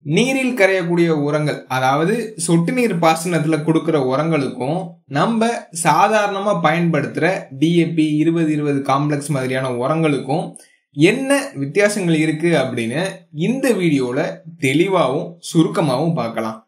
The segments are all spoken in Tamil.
நீரில் கரையக்கூடிய உரங்கள் அதாவது சொட்டு நீர் பாசனத்துல கொடுக்கிற உரங்களுக்கும் நம்ம சாதாரணமா பயன்படுத்துற டிஏபி இருபது இருபது காம்ப்ளெக்ஸ் மாதிரியான உரங்களுக்கும் என்ன வித்தியாசங்கள் இருக்கு அப்படின்னு இந்த வீடியோல தெளிவாகவும் சுருக்கமாகவும் பார்க்கலாம்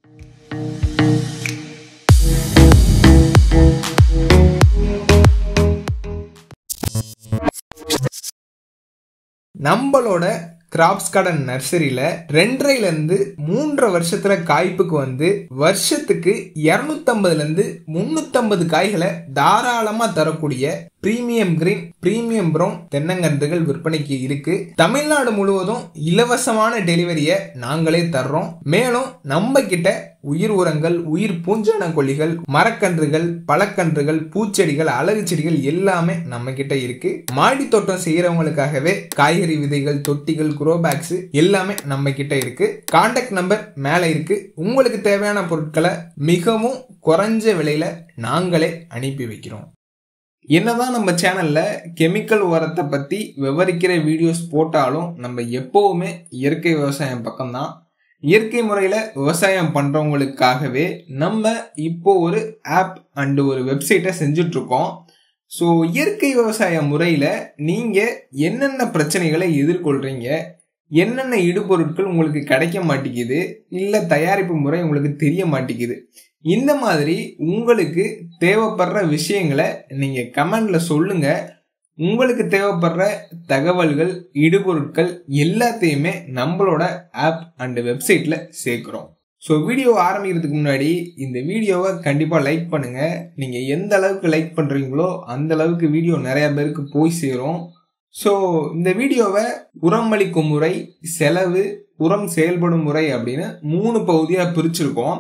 நம்மளோட கிராப்ஸ் கார்டன் நர்சரியில ரெண்டரைல இருந்து மூன்றரை வருஷத்துல காய்ப்புக்கு வந்து வருஷத்துக்கு இருநூத்தம்பதுல இருந்து முன்னூத்தம்பது காய்களை தாராளமா தரக்கூடிய பிரீமியம் கிரீன் பிரீமியம் ப்ரௌன் தென்னங்கன்றுகள் விற்பனைக்கு இருக்கு தமிழ்நாடு முழுவதும் இலவசமான டெலிவரியை நாங்களே தர்றோம் மேலும் நம்ம கிட்ட உயிர் உரங்கள் உயிர் பூஞ்சான கொல்லிகள் மரக்கன்றுகள் பழக்கன்றுகள் பூச்செடிகள் அழகு செடிகள் எல்லாமே நம்ம கிட்ட இருக்கு மாடி தோட்டம் செய்யறவங்களுக்காகவே காய்கறி விதைகள் தொட்டிகள் குரோ பேக்ஸ் எல்லாமே நம்ம கிட்ட இருக்கு கான்டாக்ட் நம்பர் மேல இருக்கு உங்களுக்கு தேவையான பொருட்களை மிகவும் குறைஞ்ச விலையில நாங்களே அனுப்பி வைக்கிறோம் என்னதான் நம்ம சேனல்ல கெமிக்கல் உரத்தை பத்தி விவரிக்கிற வீடியோஸ் போட்டாலும் நம்ம எப்பவுமே இயற்கை விவசாயம் பக்கம்தான் இயற்கை முறையில விவசாயம் பண்றவங்களுக்காகவே நம்ம இப்போ ஒரு ஆப் அண்டு ஒரு வெப்சைட்டை செஞ்சுட்டு இருக்கோம் ஸோ இயற்கை விவசாய முறையில நீங்க என்னென்ன பிரச்சனைகளை எதிர்கொள்றீங்க என்னென்ன இடுபொருட்கள் உங்களுக்கு கிடைக்க மாட்டேங்குது இல்லை தயாரிப்பு முறை உங்களுக்கு தெரிய மாட்டேங்குது இந்த மாதிரி உங்களுக்கு தேவைப்படுற விஷயங்களை நீங்கள் கமெண்டில் சொல்லுங்க உங்களுக்கு தேவைப்படுற தகவல்கள் இடுபொருட்கள் எல்லாத்தையுமே நம்மளோட ஆப் அண்ட் வெப்சைட்டில் சேர்க்குறோம் ஸோ வீடியோ ஆரம்பிக்கிறதுக்கு முன்னாடி இந்த வீடியோவை கண்டிப்பாக லைக் பண்ணுங்க நீங்கள் எந்த அளவுக்கு லைக் பண்ணுறீங்களோ அந்த அளவுக்கு வீடியோ நிறைய பேருக்கு போய் சேரும் ஸோ இந்த வீடியோவை உரம் அளிக்கும் முறை செலவு உரம் செயல்படும் முறை அப்படின்னு மூணு பகுதியாக பிரிச்சிருக்கோம்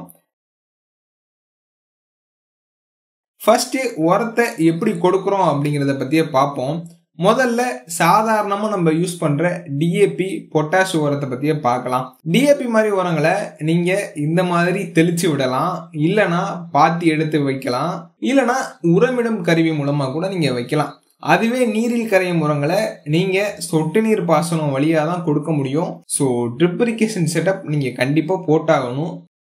ஃபர்ஸ்ட் உரத்தை எப்படி கொடுக்குறோம் அப்படிங்கிறத பற்றியே பார்ப்போம் முதல்ல சாதாரணமாக நம்ம யூஸ் பண்ணுற டிஏபி பொட்டாஷ் உரத்தை பற்றியே பார்க்கலாம் டிஏபி மாதிரி உரங்களை நீங்கள் இந்த மாதிரி தெளிச்சு விடலாம் இல்லைனா பாத்தி எடுத்து வைக்கலாம் இல்லைனா உரமிடும் கருவி மூலமாக கூட நீங்கள் வைக்கலாம் அதுவே நீரில் கரையும் உரங்களை நீங்கள் சொட்டு நீர் பாசனம் வழியாக தான் கொடுக்க முடியும் ஸோ ட்ரிப் இரிகேஷன் செட்டப் நீங்கள் கண்டிப்பாக போட்டாகணும்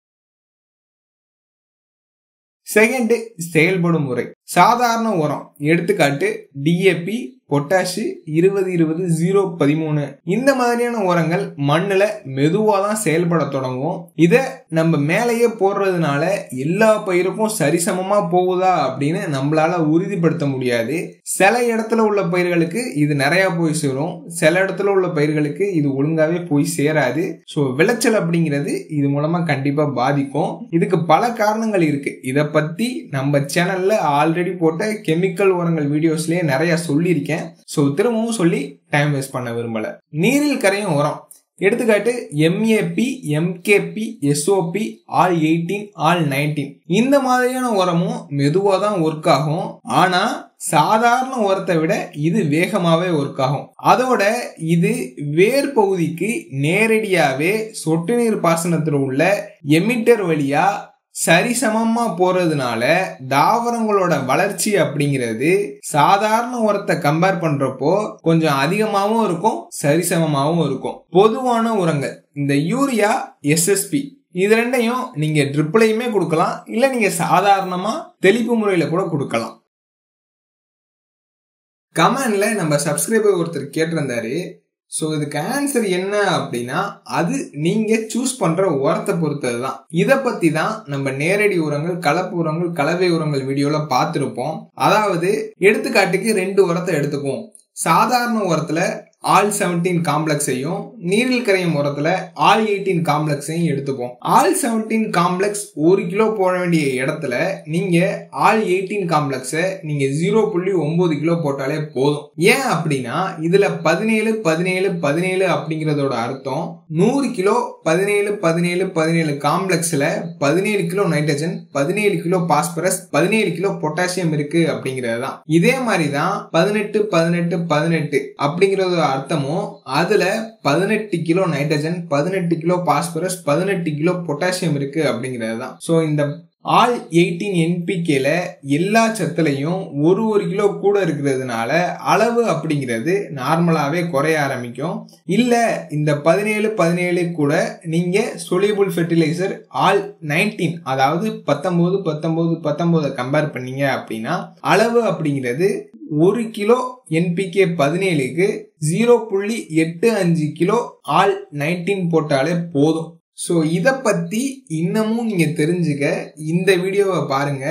செகண்ட் செயல்படும் முறை சாதாரண உரம் எடுத்துக்காட்டு டிஏபி பொட்டாஷு இருபது இருபது ஜீரோ பதிமூணு இந்த மாதிரியான உரங்கள் மண்ணில் மெதுவாக தான் செயல்பட தொடங்கும் இதை நம்ம மேலேயே போடுறதுனால எல்லா பயிருக்கும் சரிசமமாக போகுதா அப்படின்னு நம்மளால உறுதிப்படுத்த முடியாது சில இடத்துல உள்ள பயிர்களுக்கு இது நிறையா போய் சேரும் சில இடத்துல உள்ள பயிர்களுக்கு இது ஒழுங்காவே போய் சேராது ஸோ விளைச்சல் அப்படிங்கிறது இது மூலமாக கண்டிப்பாக பாதிக்கும் இதுக்கு பல காரணங்கள் இருக்கு இதை பற்றி நம்ம சேனல்ல ஆல்ரெடி போட்ட கெமிக்கல் உரங்கள் வீடியோஸ்லேயே நிறைய சொல்லியிருக்கேன் ஸோ திரும்பவும் சொல்லி டைம் வேஸ்ட் பண்ண விரும்பல நீரில் கரையும் உரம் எடுத்துக்காட்டு MAP MKP SOP all eighteen all nineteen இந்த மாதிரியான உரமும் மெதுவாக தான் ஒர்க் ஆகும் ஆனா சாதாரண உரத்தை விட இது வேகமாவே ஒர்க் ஆகும் அதோட இது வேர் பகுதிக்கு நேரடியாவே சொட்டு நீர் பாசனத்தில் உள்ள எமிட்டர் வழியா சரிசமமா போறதுனால தாவரங்களோட வளர்ச்சி அப்படிங்கிறது சாதாரண உரத்தை கம்பேர் பண்றப்போ கொஞ்சம் அதிகமாகவும் இருக்கும் சரிசமமாகவும் இருக்கும் பொதுவான உரங்கள் இந்த யூரியா எஸ்எஸ்பி இது ரெண்டையும் நீங்க ட்ரிப்ளையுமே கொடுக்கலாம் இல்ல நீங்க சாதாரணமா தெளிப்பு முறையில கூட கொடுக்கலாம் கமெண்ட்ல நம்ம சப்ஸ்கிரைபர் ஒருத்தர் கேட்டிருந்தாரு ஸோ இதுக்கு ஆன்சர் என்ன அப்படின்னா அது நீங்க சூஸ் பண்ற உரத்தை பொறுத்தது தான் இதை பத்தி தான் நம்ம நேரடி உரங்கள் கலப்பு உரங்கள் கலவை உரங்கள் வீடியோல பார்த்துருப்போம் அதாவது எடுத்துக்காட்டுக்கு ரெண்டு உரத்தை எடுத்துக்குவோம் சாதாரண உரத்துல ஆல் செவன்டீன் காம்ப்ளெக்ஸையும் நீரில் கரையும் உரத்துல ஆல் எயிட்டீன் காம்ப்ளெக்ஸையும் எடுத்துப்போம் ஆல் செவன்டீன் காம்ப்ளெக்ஸ் ஒரு கிலோ போட வேண்டிய இடத்துல நீங்க ஆல் எயிட்டீன் காம்ப்ளெக்ஸை நீங்க ஜீரோ புள்ளி ஒன்பது கிலோ போட்டாலே போதும் ஏன் அப்படின்னா இதுல பதினேழு பதினேழு பதினேழு அப்படிங்கறதோட அர்த்தம் நூறு கிலோ பதினேழு பதினேழு பதினேழு காம்ப்ளெக்ஸ்ல பதினேழு கிலோ நைட்ரஜன் பதினேழு கிலோ பாஸ்பரஸ் பதினேழு கிலோ பொட்டாசியம் இருக்கு அப்படிங்கிறது தான் இதே மாதிரி தான் பதினெட்டு பதினெட்டு பதினெட்டு அப்படிங்கறது அர்த்தமும் அதுல பதினெட்டு கிலோ நைட்ரஜன் பதினெட்டு கிலோ பாஸ்பரஸ் பதினெட்டு கிலோ பொட்டாசியம் இருக்கு அப்படிங்கிறது தான் ஸோ இந்த ஆல் எயிட்டீன் என்பிகேல எல்லா சத்துலையும் ஒரு ஒரு கிலோ கூட இருக்கிறதுனால அளவு அப்படிங்கிறது நார்மலாகவே குறைய ஆரம்பிக்கும் இல்லை இந்த பதினேழு பதினேழு கூட நீங்கள் சொலியபிள் ஃபெர்டிலைசர் ஆல் நைன்டீன் அதாவது பத்தொம்போது பத்தொம்போது பத்தொம்போதை கம்பேர் பண்ணீங்க அப்படின்னா அளவு அப்படிங்கிறது ஒரு கிலோ என்பிகே பதினேழுக்கு ஜீரோ புள்ளி எட்டு அஞ்சு கிலோ ஆல் நைன்டீன் போட்டாலே போதும் ஸோ இதை பற்றி இன்னமும் நீங்கள் தெரிஞ்சுக்க இந்த வீடியோவை பாருங்க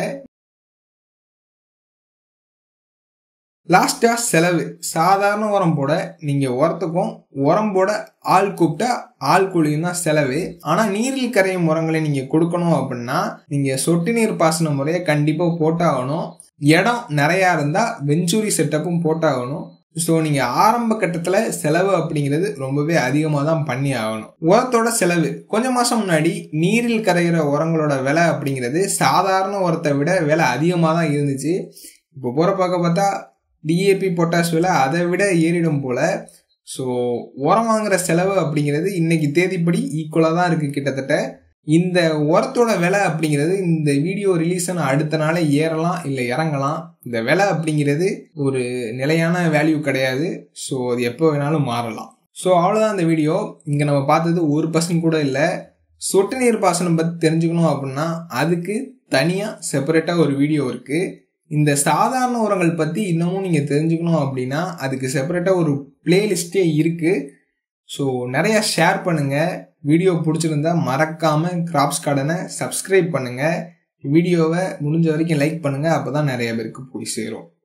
லாஸ்டா செலவு சாதாரண உரம் போட நீங்கள் உரத்துக்கும் உரம் போட ஆள் கூப்பிட்டா ஆள் கூலியும் தான் செலவு ஆனால் நீரில் கரையும் உரங்களை நீங்கள் கொடுக்கணும் அப்படின்னா நீங்கள் சொட்டு நீர் பாசன முறையை கண்டிப்பாக போட்டாகணும் இடம் நிறையா இருந்தால் வெஞ்சூரி செட்டப்பும் போட்டாகணும் ஸோ நீங்கள் ஆரம்ப கட்டத்தில் செலவு அப்படிங்கிறது ரொம்பவே அதிகமாக தான் பண்ணி ஆகணும் உரத்தோட செலவு கொஞ்சம் மாதம் முன்னாடி நீரில் கரைகிற உரங்களோட விலை அப்படிங்கிறது சாதாரண உரத்தை விட விலை அதிகமாக தான் இருந்துச்சு இப்போ போகிற பார்க்க பார்த்தா டிஏபி பொட்டாஷ் விலை அதை விட ஏறிடும் போல் ஸோ உரம் வாங்குற செலவு அப்படிங்கிறது இன்னைக்கு தேதிப்படி ஈக்குவலாக தான் இருக்குது கிட்டத்தட்ட இந்த உரத்தோட விலை அப்படிங்கிறது இந்த வீடியோ ரிலீஸ் ஆன அடுத்த நாளே ஏறலாம் இல்லை இறங்கலாம் இந்த விலை அப்படிங்கிறது ஒரு நிலையான வேல்யூ கிடையாது ஸோ அது எப்போ வேணாலும் மாறலாம் ஸோ அவ்வளோதான் இந்த வீடியோ இங்கே நம்ம பார்த்தது ஒரு பர்சன்ட் கூட இல்லை சொட்டு நீர் பாசனம் பற்றி தெரிஞ்சுக்கணும் அப்படின்னா அதுக்கு தனியாக செப்பரேட்டாக ஒரு வீடியோ இருக்குது இந்த சாதாரண உரங்கள் பற்றி இன்னமும் நீங்கள் தெரிஞ்சுக்கணும் அப்படின்னா அதுக்கு செப்பரேட்டாக ஒரு பிளேலிஸ்டே இருக்குது ஸோ நிறையா ஷேர் பண்ணுங்கள் வீடியோ பிடிச்சிருந்தா மறக்காமல் கிராப்ஸ் கார்டனை சப்ஸ்கிரைப் பண்ணுங்கள் வீடியோவை முடிஞ்ச வரைக்கும் லைக் பண்ணுங்கள் அப்போ தான் நிறைய பேருக்கு போய் சேரும்